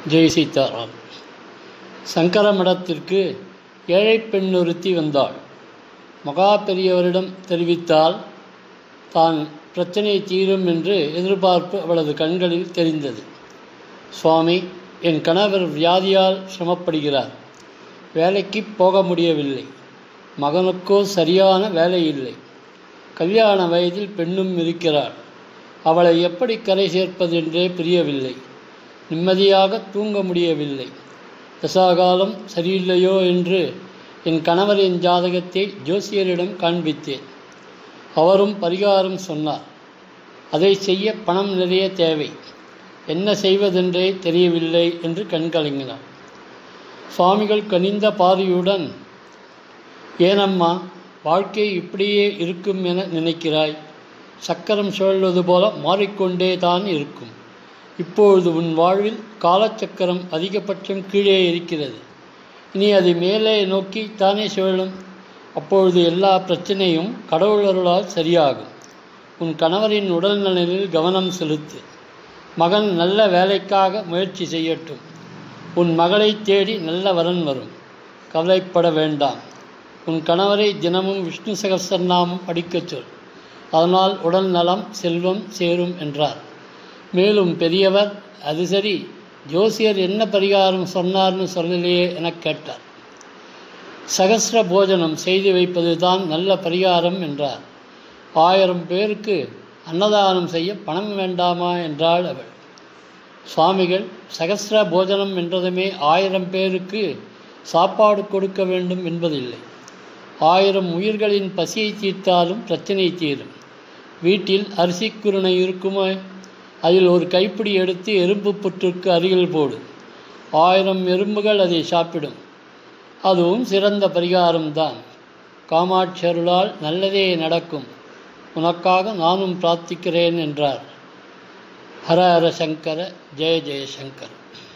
ஜெய் சீதாராம் சங்கர மடத்திற்கு ஏழை பெண் ஒருத்தி வந்தாள் மகா பெரியவரிடம் தெரிவித்தால் தான் பிரச்சனை தீரும் என்று எதிர்பார்ப்பு அவளது கண்களில் தெரிந்தது சுவாமி என் கணவர் வியாதியால் சிரமப்படுகிறார் வேலைக்கு போக முடியவில்லை மகனுக்கோ சரியான வேலை இல்லை கல்யாண வயதில் பெண்ணும் இருக்கிறாள் அவளை எப்படி கரை சேர்ப்பது என்றே புரியவில்லை நிம்மதியாக தூங்க முடியவில்லை தசாகாலம் சரியில்லையோ என்று என் கணவரின் ஜாதகத்தை ஜோசியரிடம் காண்பித்தேன் அவரும் பரிகாரம் சொன்னார் அதை செய்ய பணம் நிறைய தேவை என்ன செய்வதென்றே தெரியவில்லை என்று கண்கலங்கினார் சுவாமிகள் கனிந்த பாரியுடன் ஏனம்மா வாழ்க்கை இப்படியே இருக்கும் என நினைக்கிறாய் சக்கரம் சுழல்வது போல மாறிக்கொண்டே தான் இருக்கும் இப்பொழுது உன் வாழ்வில் காலச்சக்கரம் அதிகபட்சம் கீழே இருக்கிறது இனி அது மேலே நோக்கி தானே சுழலும் அப்பொழுது எல்லா பிரச்சனையும் கடவுளருளால் சரியாகும் உன் கணவரின் உடல்நலனில் கவனம் செலுத்து மகன் நல்ல வேலைக்காக முயற்சி செய்யட்டும் உன் மகளை தேடி நல்ல வரன் வரும் கவலைப்பட வேண்டாம் உன் கணவரை தினமும் விஷ்ணு சகசரநாமம் படிக்கச் சொல் அதனால் உடல் நலம் செல்வம் சேரும் என்றார் மேலும் பெரியவர் அது சரி ஜோசியர் என்ன பரிகாரம் சொன்னார்னு சொல்லலையே எனக் கேட்டார் சகசிர போஜனம் செய்து வைப்பது தான் நல்ல பரிகாரம் என்றார் ஆயிரம் பேருக்கு அன்னதானம் செய்ய பணம் வேண்டாமா என்றாள் அவள் சுவாமிகள் சகசிர போஜனம் என்றதுமே ஆயிரம் பேருக்கு சாப்பாடு கொடுக்க வேண்டும் என்பதில்லை ஆயிரம் உயிர்களின் பசியை தீர்த்தாலும் பிரச்சனை தீரும் வீட்டில் அரிசி குருணை இருக்குமோ அதில் ஒரு கைப்பிடி எடுத்து எறும்பு புற்றுக்கு அருகில் போடு ஆயிரம் எறும்புகள் அதை சாப்பிடும் அதுவும் சிறந்த பரிகாரம்தான் காமாட்சி அருளால் நல்லதே நடக்கும் உனக்காக நானும் பிரார்த்திக்கிறேன் என்றார் ஹர ஹர சங்கர ஜெய ஜெய சங்கர்